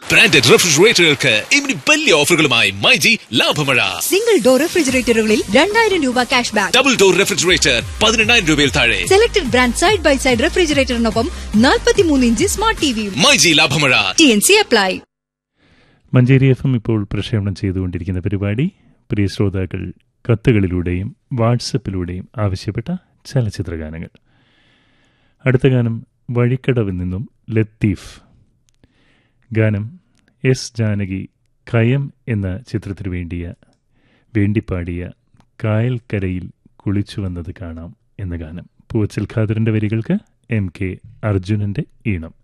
branded റെഫ്രിജറേറ്ററുകൾക്ക് ഇനി വലിയ ഓഫറുകളുമായി മൈജി ലാഭമഴ സിംഗിൾ ഡോർ റെഫ്രിജറേറ്ററുകളിൽ രണ്ടായിരം രൂപ cash back double door refrigerator പതിനെണ്ണായിരം രൂപയിൽ താഴെ selected brand side by side റെഫ്രിജറേറ്ററിനൊപ്പം നാൽപ്പത്തിമൂന്ന് ഇഞ്ച് സ്മാർട്ട് ടിവിയും മൈജി ലാഭമഴ T N C apply Manjeri F M ഇപ്പോൾ പ്രക്ഷേപണം ചെയ്തുകൊണ്ടിരിക്കുന്ന പരിപാടി പ്രിയ ശ്രോതാക്കൾ കത്തുകളിലൂടെയും വാട്സപ്പിലൂടെയും ആവശ്യപ്പെട്ട ചലച്ചിത്രഗാനങ്ങൾ അടുത്ത ഗാനം വഴിക്കടവിൽ നിന്നും ലത്തീഫ് ഗാനം എസ് ജാനകി കയം എന്ന ചിത്രത്തിനു വേണ്ടിയ വേണ്ടിപ്പാടിയ കായൽക്കരയിൽ കുളിച്ചു വന്നത് കാണാം എന്ന ഗാനം പൂവച്ചൽ ഖാദറിന്റെ വരികൾക്ക് എം കെ അർജുനന്റെ ഈണം